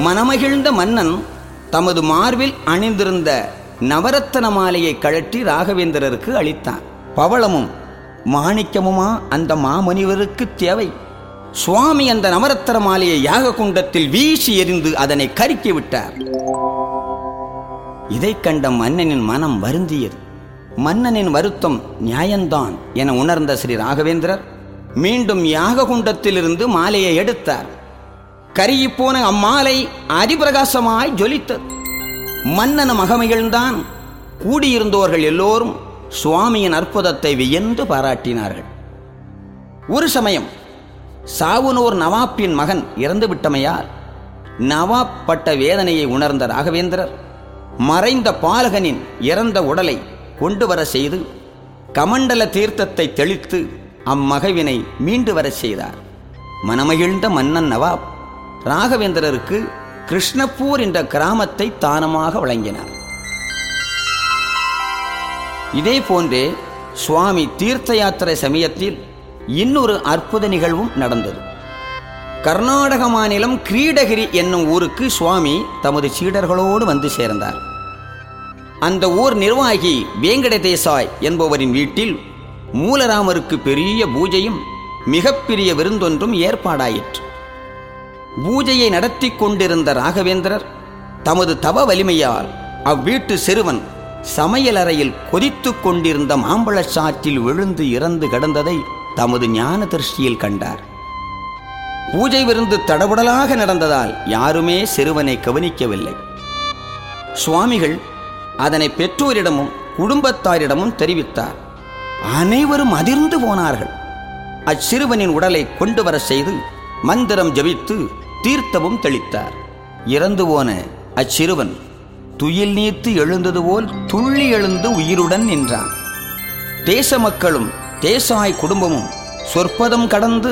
மனமகிழ்ந்த மன்னன் தமது மார்பில் அணிந்திருந்த நவரத்தன மாலையை கழற்றி ராகவேந்திரருக்கு அளித்தான் பவளமும் மாணிக்கமுமா அந்த மாமுனிவருக்கு தேவை சுவாமி அந்த நவரத்தன மாலையை யாக குண்டத்தில் வீசி எறிந்து அதனை கருக்கி விட்டார் இதைக் கண்ட மன்னனின் மனம் வருந்தியது மன்னனின் வருத்தம் நியாயம்தான் என உணர்ந்த ஸ்ரீ ராகவேந்திரர் மீண்டும் யாக குண்டத்திலிருந்து மாலையை எடுத்தார் கருகிப்போன அம்மாலை அதிபிரகாசமாய் ஜொலித்தது மன்னன் மகமகிழ்ந்தான் கூடியிருந்தோர்கள் எல்லோரும் சுவாமியின் அற்புதத்தை வியந்து பாராட்டினார்கள் ஒரு சமயம் சாவுனூர் நவாப்பின் மகன் இறந்து விட்டமையால் நவாப் பட்ட வேதனையை உணர்ந்த ராகவேந்திரர் மறைந்த பாலகனின் இறந்த உடலை கொண்டு வர செய்து கமண்டல தீர்த்தத்தை தெளித்து அம்மகவினை மீண்டு வரச் செய்தார் மனமகிழ்ந்த மன்னன் நவாப் ராகவேந்திரருக்கு கிருஷ்ணப்பூர் என்ற கிராமத்தை தானமாக வழங்கினார் இதே போன்றே சுவாமி தீர்த்த யாத்திரை சமயத்தில் இன்னொரு அற்புத நிகழ்வும் நடந்தது கர்நாடக மாநிலம் கிரீடகிரி என்னும் ஊருக்கு சுவாமி தமது சீடர்களோடு வந்து சேர்ந்தார் அந்த ஊர் நிர்வாகி வேங்கட தேசாய் என்பவரின் வீட்டில் மூலராமருக்கு பெரிய பூஜையும் மிகப்பெரிய விருந்தொன்றும் ஏற்பாடாயிற்று பூஜையை நடத்தி கொண்டிருந்த ராகவேந்திரர் தமது தவ வலிமையால் அவ்வீட்டு சிறுவன் சமையலறையில் கொதித்துக் கொண்டிருந்த மாம்பழச் சாற்றில் விழுந்து இறந்து கிடந்ததை தமது ஞான திருஷ்டியில் கண்டார் பூஜை விருந்து தடபுடலாக நடந்ததால் யாருமே சிறுவனை கவனிக்கவில்லை சுவாமிகள் அதனை பெற்றோரிடமும் குடும்பத்தாரிடமும் தெரிவித்தார் அனைவரும் அதிர்ந்து போனார்கள் அச்சிறுவனின் உடலை கொண்டு வர செய்து மந்திரம் ஜபித்து தீர்த்தமும் தெளித்தார் இறந்து போன அச்சிறுவன் துயில் நீத்து எழுந்தது போல் துள்ளி எழுந்து உயிருடன் நின்றான் தேச மக்களும் தேசாய் குடும்பமும் சொற்பதம் கடந்து